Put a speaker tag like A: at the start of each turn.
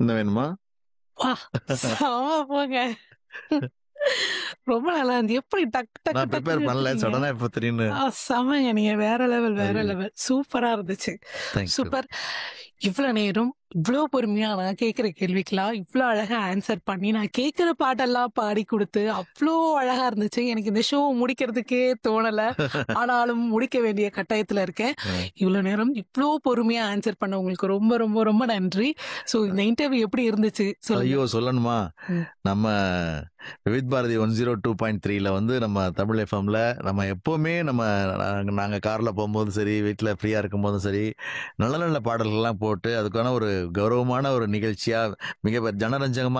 A: இன்னும் வேணுமா
B: வா செம போங்க ரொம்ப நல்லா இருந்துச்சு எப்படி டக் டக்
A: நான் ப்ரிப்பேர்
B: டக்குன்னு
A: பண்ணல
B: எடுத்தீங்க
A: சடனா இப்போ திடீர்னு
B: ஆ, செமங்க நீங்க வேற லெவல் வேற
A: ஐயோ
B: லெவல் சூப்பரா இருந்துச்சு
A: தேங்க்யூ
B: சூப்பர் இவ்வளவு நேரம் இவ்வளோ பொறுமையா நான் கேட்குற கேள்விக்கெல்லாம் இவ்வளோ அழகா ஆன்சர் பண்ணி நான் கேட்குற பாட்டெல்லாம் பாடி கொடுத்து அவ்வளோ அழகா இருந்துச்சு எனக்கு இந்த ஷோ முடிக்கிறதுக்கே தோணல ஆனாலும் முடிக்க வேண்டிய கட்டாயத்துல இருக்கேன் இவ்வளோ நேரம் இவ்வளோ பொறுமையா ஆன்சர் பண்ண உங்களுக்கு ரொம்ப ரொம்ப ரொம்ப நன்றி ஸோ இந்த இன்டர்வியூ எப்படி இருந்துச்சு சொல்லுங்க
A: ஐயோ சொல்லணுமா
B: ம்.
A: நம்ம Vividh Bharati one zero two point த்ரீல வந்து நம்ம தமிழ் எஃப்எம்ல நம்ம எப்போவுமே நம்ம நாங்க- நாங்க கார்ல போகும்போதும் சரி வீட்டில் ஃப்ரீயா இருக்கும்போதும் சரி நல்ல நல்ல பாடல்கள்லாம் போட்டு அதுக்கான ஒரு கௌரவமான ஒரு நிகழ்ச்சியா மிக ஜனரஞ்சகமா